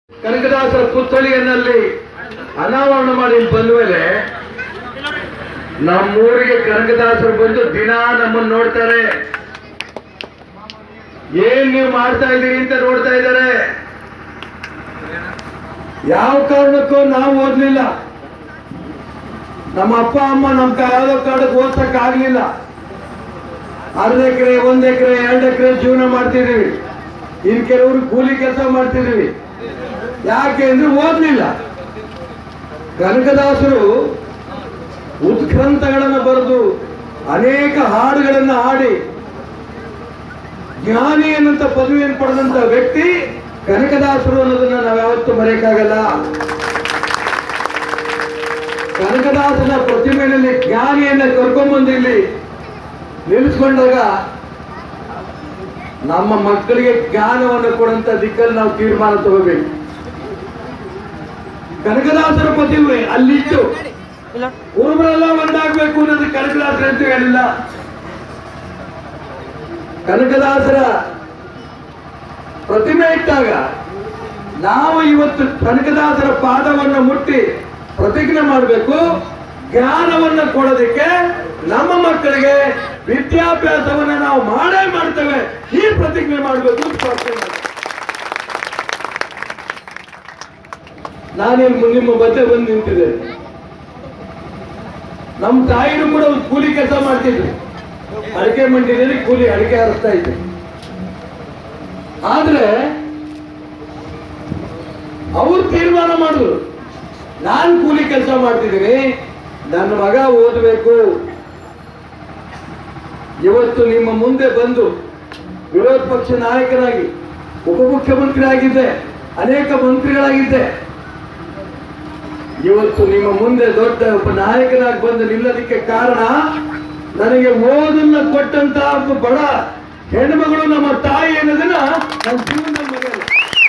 ಕನಕದಾಸರ ಪುತ್ಥಳಿಯನ್ನಲ್ಲಿ ಅನಾವರಣ ಮಾಡಿ ಇಲ್ಲಿ ಬಂದ ಮೇಲೆ ನಮ್ಮೂರಿಗೆ ಕನಕದಾಸರು ಬಂದು ದಿನ ನಮ್ಮನ್ನು ನೋಡ್ತಾರೆ ಏನ್ ನೀವು ಮಾಡ್ತಾ ಇದ್ದೀರಿ ಅಂತ ನೋಡ್ತಾ ಇದ್ದಾರೆ ಯಾವ ಕಾರಣಕ್ಕೂ ನಾವು ಓದ್ಲಿಲ್ಲ ನಮ್ಮ ಅಪ್ಪ ಅಮ್ಮ ನಮ್ ಕ- ಯಾವ್ದೋ ಕಾರಣಕ್ಕೆ ಓದ್ಸಕ್ ಆಗ್ಲಿಲ್ಲ ಅರ್ಧ ಎಕರೆ ಒಂದ್ ಎಕರೆ ಎರಡು ಎಕರೆ ಜೀವನ ಮಾಡ್ತಿದೀವಿ ಇನ್ ಕೆಲವರು ಕೂಲಿ ಕೆಲಸ ಮಾಡ್ತಿದೀವಿ ಯಾಕೆ ಅಂದ್ರೆ ಓದ್ಲಿಲ್ಲ ಕನಕದಾಸರು ಉತ್ಕ್ರಾಂತಗಳನ್ನು ಬರೆದು ಅನೇಕ ಹಾಡುಗಳನ್ನು ಹಾಡಿ ಜ್ಞಾನಿ ಅನ್ನಂತ ಪದವಿಯನ್ನು ಪಡೆದಂತ ವ್ಯಕ್ತಿ ಕನಕದಾಸರು ಅನ್ನೋದನ್ನ ನಾವು ಯಾವತ್ತೂ ಮರೆಯಕ್ಕಾಗಲ್ಲ ಕನಕದಾಸನ ಪ್ರತಿಮೆಯಲ್ಲಿ ಜ್ಞಾನಿಯನ್ನ ಕರ್ಕೊಂಡ್ಬಂದು ಇಲ್ಲಿ ನಿಲ್ಲಿಸ್ಕೊಂಡಾಗ ನಮ್ಮ ಮಕ್ಕಳಿಗೆ ಜ್ಞಾನವನ್ನು ಕೊಡುವಂತ ದಿಕ್ಕಲ್ಲಿ ನಾವು ತೀರ್ಮಾನ ತಗೋಬೇಕು ಕನಕದಾಸರ ಪ್ರತಿಮೆ ಅಲ್ಲಿಟ್ಟು ಕುರುಬರೆಲ್ಲ ಒಂದಾಗಬೇಕು ಅನ್ನೋದು ಕನಕದಾಸರ ಅಂತ ಹೇಳಿಲ್ಲ ಕನಕದಾಸರ ಪ್ರತಿಮೆ ಇಟ್ಟಾಗ ನಾವು ಇವತ್ತು ಕನಕದಾಸರ ಪಾದವನ್ನು ಮುಟ್ಟಿ ಪ್ರತಿಜ್ಞೆ ಮಾಡಬೇಕು ಜ್ಞಾನವನ್ನು ಕೊಡೋದಕ್ಕೆ ನಮ್ಮ ಮಕ್ಕಳಿಗೆ ವಿದ್ಯಾಭ್ಯಾಸವನ್ನ ನಾವು ಮಾಡೇ ಮಾಡ್ತೇವೆ ಈ ಪ್ರತಿಜ್ಞೆ ಮಾಡಬೇಕು ಅಂತ ಪ್ರಾರ್ಥನೆ ಮಾಡ್ತೀನಿ. ನಾನೇನು ನಿಮ್ಮ ಮಧ್ಯೆ ಬಂದು ನಿಂತಿದ್ದೆ ನಮ್ಮ ತಾಯಿನೂ ಕೂಡ ಒಂದು ಕೂಲಿ ಕೆಲಸ ಮಾಡ್ತಿದ್ರು ಅಡಿಕೆ ಮಂಡಿನಲ್ಲಿ ಕೂಲಿ ಅಡಿಕೆ ಹರಿಸ್ತಾ ಇದ್ದೆ ಆದ್ರೆ ಅವ್ರು ತೀರ್ಮಾನ ಮಾಡಿದ್ರು ನಾನು ಕೂಲಿ ಕೆಲಸ ಮಾಡ್ತಿದ್ದೀನಿ ನನ್ನ ಮಗ ಓದಬೇಕು ಇವತ್ತು ನಿಮ್ಮ ಮುಂದೆ ಬಂದು ವಿರೋಧ ಪಕ್ಷ ನಾಯಕನಾಗಿ ಉಪಮುಖ್ಯಮಂತ್ರಿ ಆಗಿದ್ದೆ ಅನೇಕ ಮಂತ್ರಿಗಳಾಗಿದ್ದೆ ಇವತ್ತು ನಿಮ್ಮ ಮುಂದೆ ದೊಡ್ಡ ಒಬ್ಬ ನಾಯಕನಾಗಿ ಬಂದು ನಿಲ್ಲೋದಕ್ಕೆ ಕಾರಣ ನನಗೆ ಓದನ್ನ ಕೊಟ್ಟಂತ ಒಬ್ಬ ಬಡ ಹೆಣ್ಮಗಳು ನಮ್ಮ ತಾಯಿ ಅನ್ನೋದನ್ನ ನನ್ನ ಜೀವನದಲ್ಲಿ ಮರೆಯಲ್ಲ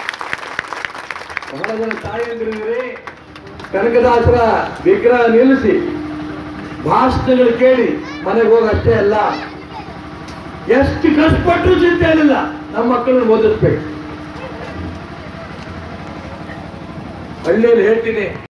ಬಹಳ ಜನ ತಾಯಿ ಅಂದ್ರಿ ಕನಕದಾಸರ ವಿಗ್ರಹ ನಿಲ್ಲಿಸಿ ಭಾಷಣಗಳು ಕೇಳಿ ಮನೆಗೆ ಹೋಗಷ್ಟೇ ಅಲ್ಲ ಎಷ್ಟು ಕಷ್ಟಪಟ್ಟರು ಚಿಂತೆ ಇರಲಿಲ್ಲ ನಮ್ಮ ಮಕ್ಕಳನ್ನು ಓದಿಸ್ಬೇಕು ಹಳ್ಳಿಯಲ್ಲಿ ಹೇಳ್ತೀನಿ